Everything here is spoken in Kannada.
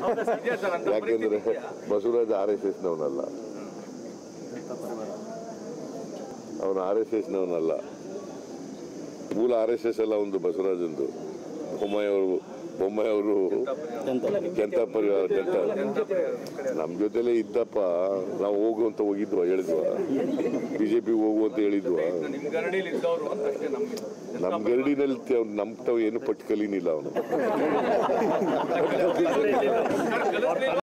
ಇದೆಯಾ ಸರ್ ಅಂತ ಯಾಕೆಂದ್ರೆ ಬಸವರಾಜ್ ಆರ್ ಎಸ್ ಎಸ್ನವನಲ್ಲ ಅವನು ಆರ್ ಎಸ್ ಎಸ್ನವನಲ್ಲ ಮೂಲ ಆರ್ ಎಸ್ ಎಸ್ ಅಲ್ಲ ಒಂದು ಬಸವರಾಜಂದು ಬೊಮ್ಮಾಯಿ ಅವರು ಬೊಮ್ಮಾಯಿ ಅವರು ಜನತಾ ಪರಿವಾರ ಜನತಾ ನಮ್ಮ ಜೊತೆಲೇ ಇದ್ದಪ್ಪ ನಾವು ಹೋಗು ಅಂತ ಹೋಗಿದ್ವ ಹೇಳಿದ್ವ ಬಿಜೆಪಿ ಹೋಗು ಅಂತ ಹೇಳಿದ್ವ ನಿಮ್ ಗರಡಿಲಿ ಇದ್ದವರು ಅಂತ ಅಷ್ಟೇ ನಮ್ಗೆ ನಮ್ಮ ಗರಡಿನಲ್ಲಿ ನಮ್ ತಾವ್ ಏನು ಪಟ್ಟು ಕಲೀನಿಲ್ಲ ಅವನು ಸರ್, ಕಲಿಸ್ಲಿಲ್ಲ